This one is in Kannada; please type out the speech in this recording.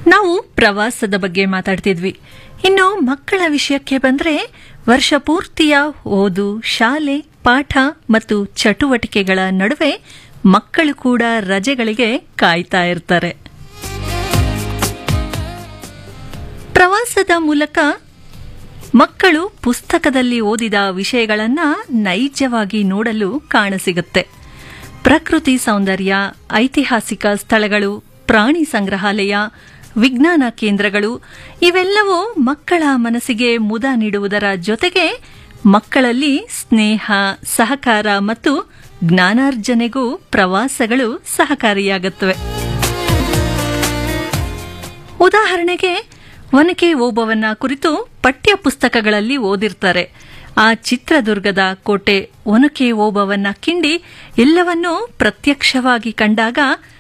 ನಾವು ಪ್ರವಾಸದ ಬಗ್ಗೆ ಮಾತಾಡ್ತಿದ್ವಿ ಇನ್ನು ಮಕ್ಕಳ ವಿಷಯಕ್ಕೆ ಬಂದ್ರೆ ವರ್ಷ ಪೂರ್ತಿಯ ಓದು ಶಾಲೆ ಪಾಠ ಮತ್ತು ಚಟುವಟಿಕೆಗಳ ನಡುವೆ ಮಕ್ಕಳು ಕೂಡ ರಜೆಗಳಿಗೆ ಕಾಯ್ತಾ ಇರ್ತಾರೆ ಪ್ರವಾಸದ ಮೂಲಕ ಮಕ್ಕಳು ಪುಸ್ತಕದಲ್ಲಿ ಓದಿದ ವಿಷಯಗಳನ್ನ ನೈಜವಾಗಿ ನೋಡಲು ಕಾಣಸಿಗುತ್ತೆ ಪ್ರಕೃತಿ ಸೌಂದರ್ಯ ಐತಿಹಾಸಿಕ ಸ್ಥಳಗಳು ಪ್ರಾಣಿ ಸಂಗ್ರಹಾಲಯ ವಿಜ್ಞಾನ ಕೇಂದ್ರಗಳು ಇವೆಲ್ಲವೂ ಮಕ್ಕಳ ಮನಸ್ಸಿಗೆ ಮುದ ನೀಡುವುದರ ಜೊತೆಗೆ ಮಕ್ಕಳಲ್ಲಿ ಸ್ನೇಹ ಸಹಕಾರ ಮತ್ತು ಜ್ಞಾನಾರ್ಜನೆಗೂ ಪ್ರವಾಸಗಳು ಸಹಕಾರಿಯಾಗುತ್ತವೆ ಉದಾಹರಣೆಗೆ ಒನಕೆ ಓಬವ್ವನ ಕುರಿತು ಪಠ್ಯ ಪುಸ್ತಕಗಳಲ್ಲಿ ಓದಿರ್ತಾರೆ ಆ ಚಿತ್ರದುರ್ಗದ ಕೋಟೆ ಒನಕೆ ಓಬವ್ವನ ಕಿಂಡಿ ಎಲ್ಲವನ್ನೂ ಪ್ರತ್ಯಕ್ಷವಾಗಿ ಕಂಡಾಗ